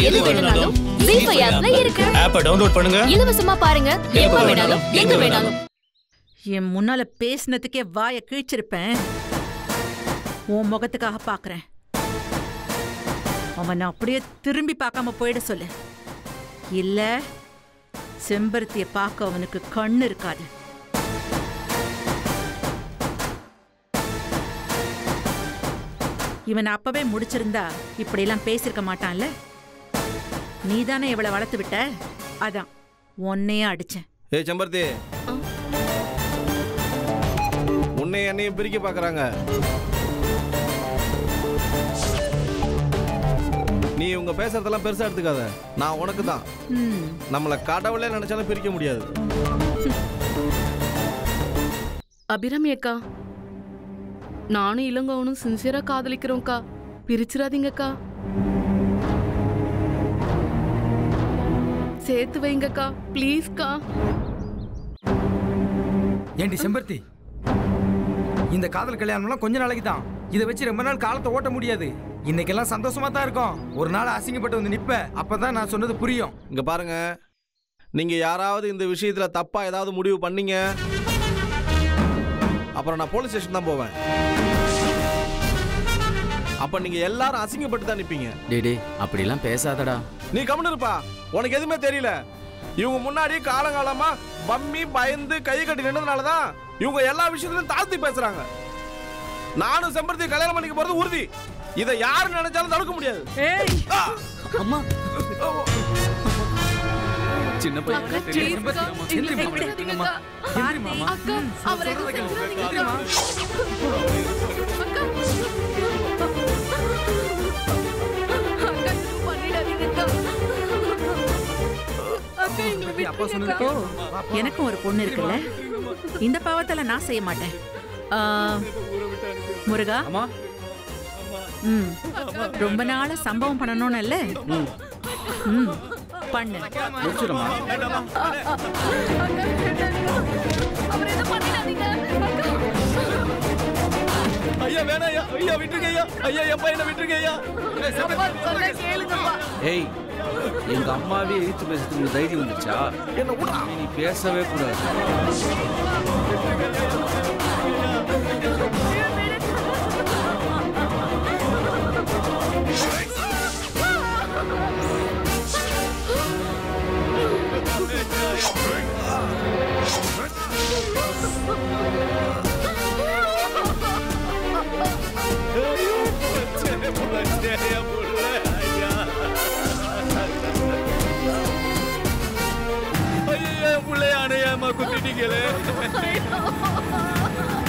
எது வேணும்னாலும் ஜீ ஃபைவ் ஆப்ல இருக்கு ஆப்பை டவுன்லோட் பண்ணுங்க இலவசமா பாருங்க எப்ப வேணாலும் எங்க வேணாலும் என் முன்னால பேசினதுக்கே வாயை கிழிச்சிருப்பேன் உன் முகத்துக்காக பாக்குறேன் அவனை அப்படியே திரும்பி பார்க்காம போயிட சொல்லு இல்ல செம்பருத்திய பார்க்க அவனுக்கு கண்ணு இருக்காது இவன் அப்பவே முடிச்சிருந்தா இப்படியெல்லாம் பேசியிருக்க மாட்டான்ல நீதானே இவளை வளர்த்து விட்ட அதான் உன்னையே அடிச்சேன் ஏய் செம்பருத்தி உன்னை என்னையும் பிரிக்க பார்க்கறாங்க நீ உங்க பேசுறதெல்லாம் பெருசா எடுத்துக்காத நான் உனக்கு தான் ம் நம்மளை கடவுளே நினைச்சாலும் பிரிக்க முடியாது அபிராமி அக்கா நானும் இளங்கோவனும் சின்சியரா காதலிக்கிறோம்க்கா பிரிச்சிடாதீங்கக்கா சேர்த்து வைங்கக்கா ப்ளீஸ்க்கா ஏண்டி செம்பருத்தி இந்த காதல் கல்யாணம்லாம் கொஞ்ச நாளைக்கு தான் இதை வச்சு ரொம்ப நாள் காலத்தை ஓட்ட முடியாது இன்னைக்கெல்லாம் சந்தோஷமா தான் இருக்கும் ஒரு நாள் அசிங்கப்பட்டு வந்து நிப்ப அப்பதான் நான் சொன்னது புரியும் இங்க பாருங்க நீங்க யாராவது இந்த விஷயத்துல தப்பா ஏதாவது முடிவு பண்ணீங்க அப்புறம் நான் போலீஸ் ஸ்டேஷன் தான் போவேன் அப்ப நீங்க எல்லாரும் அசிங்கப்பட்டு தான் நிப்பீங்க டேய் டேய் அப்படிலாம் பேசாதடா நீ கம்முன்னு இருப்பா உனக்கு எதுவுமே தெரியல இவங்க முன்னாடி காலங்காலமா பம்மி பயந்து கை கட்டி நின்றதுனால தான் இவங்க எல்லா விஷயத்திலும் தாழ்த்தி பேசுறாங்க நானும் செம்பருத்தி கல்யாணம் பண்ணிக்க போறது உறுதி இதை யாரு நினைச்சாலும் தடுக்க முடியாது ஆ! அம்மா சின்ன அக்கா பையன் ப்ளீஸ்க்கா எந்திரிம்மா, எங்களை விட்டுறாதீங்கக்கா. எந்திரிம்மா. அக்கா அவரை எதுவும் செஞ்சிடாதீங்கக்கா. அக்கா அக்கா எதுவும் பண்ணிடாதீங்கக்கா. அக்கா எங்களை அப்பா சொன்னது விட்டுருங்கக்கா. ஓ எனக்கும் ஒரு பொண்ணு இருக்குல்ல இந்த பாவத்தெல்லாம் நான் செய்ய மாட்டேன் ஆ, முருகா அம்மா ம் ரொம்ப நாளா சம்பவம் பண்ணணும்னு இல்ல ம் பண்ணு முடிச்சிடுமா அவரை எதுவும் பண்ணிடாதீங்க. அக்கா. ஐயா வேணாம் ஐயா ஐயா விட்டுருங்க ஐயா ஐயா என் பையனை விட்டுருங்க ஐயா அப்பா சொன்னா கேளுங்கப்பா. ஏய் எங்க அம்மாவே எதிர்த்து பேசுறதுக்கு உங்களுக்கு தைரியம் வந்துச்சா என்ன விடா நீ பேசவே கூடாது ஐயா பிள்ளைய அணையாம குத்திட்டீங்களே